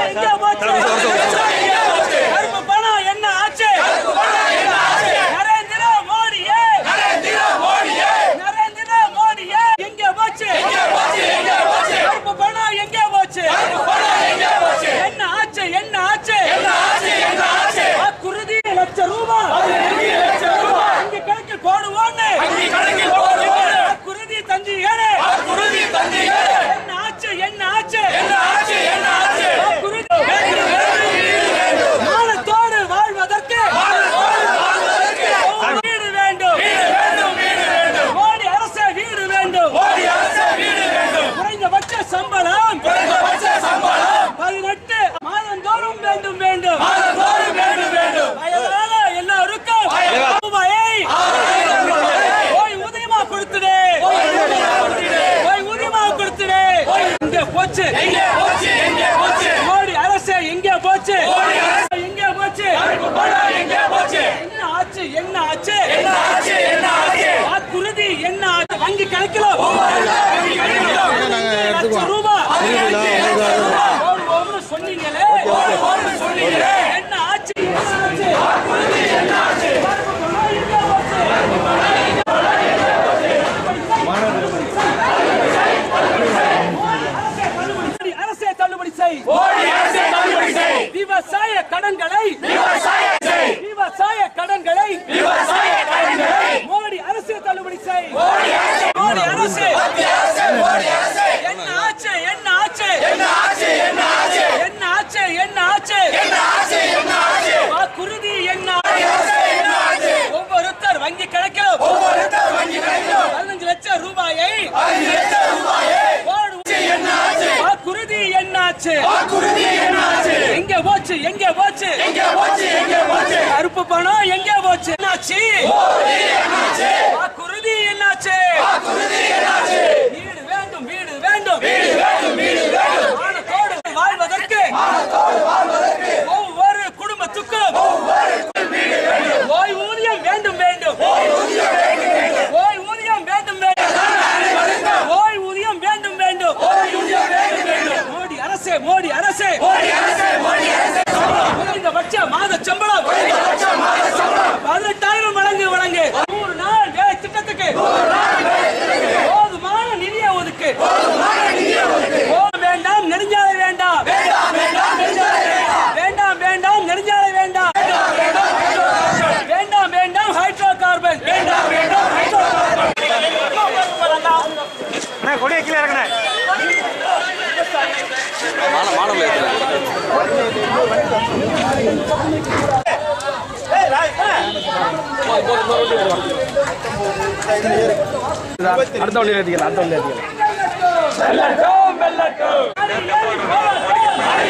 எங்க போச்சு கருப்பு பணம் என்ன ஆச்சு நரேந்திர மோடியே நரேந்திர மோடியே எங்க போச்சு கருப்பு பணம் எங்க போச்சு என்ன ஆச்சு என்ன ஆச்சு வாக்குறுதி லட்சம் ரூபாய் இங்க கணக்கு போடுவோன்னு வாக்குறுதி தந்தீங்களே என்ன ஆச்சு என்ன ஆச்சு வாக்குறுதி மானத்தோடு வாழ்வதற்கு வீடு வேண்டும் மோடி அரசு வீடு வேண்டும் குறைந்தபட்ச சம்பளம் பதினெட்டு மாதந்தோறும் வேண்டும் வேண்டும் வயதான எல்லாருக்கும் ரூபாயை ஓய் ஊதியமா கொடுத்துடு ஓய் ஊதியமா கொடுத்துடு இங்க போச்சு மோடி அரசு எங்க போச்சு எங்க போச்சு என்ன ஆச்சு என்ன ஆச்சு வாக்குறுதி என்ன ஆச்சு வங்கி கணக்கில் லட்சம் ரூபாய் ஓடுவோம்னு சொன்னீங்களே என்ன ஆச்சு என்ன ஆச்சு எங்க போச்சு? மோடி அரசே தள்ளுபடி செய் விவசாய கடன்களை விவசாய கடன்களை மோடி அரசு தள்ளுபடி செய் மோடி அரசு என்ன ஆச்சு என்ன ஆச்சு என்ன ஆச்சு என்ன ஆச்சு வாக்குறுதி என்ன ஒவ்வொருத்தர் வங்கி கணக்கிலும் பதினஞ்சு லட்சம் ரூபாயை போடு. வாக்குறுதி என்னாச்சு எங்க போச்சு எங்க போச்சு கருப்பு பணம் எங்க போச்சு என்னாச்சு வாக்குறுதி என்னாச்சு வீடு வேண்டும் வீடு வேண்டும் மானத்தோடு வாழ்வதற்கு ஒவ்வொரு குடும்பத்துக்கும் ஓய்வூதியம் வேண்டும் வேண்டும் ஓய்வூதியம் வேண்டும் வேண்டும் ஓய்வூதியம் வேண்டும் வேண்டும் மோடி அரசே மோடி அரசே குறைந்தபட்ச மாத சம்பளம் பதினெட்டாயிரம் வழங்கு வழங்கு நூறு நாள் வேலை திட்டத்துக்கு போதுமான நிதியை ஒதுக்கு போதும் வேண்டாம் நெடுஞ்சாலை வேண்டாம் வேண்டாம் வேண்டாம் நெடுஞ்சாலை வேண்டாம் வேண்டாம் வேண்டாம் ஹைட்ரோ கார்பன் வேண்டாம் வேண்டாம் ஹைட்ரோ கார்பன் கொடியை கீழே இறங்கினேன் அடுத்த வண்டியில் ஏற்றிக்கலாம் அடுத்த வண்டியில் ஏற்றிக்கலாம் வெள்ளட்டும் வெள்ளட்டும்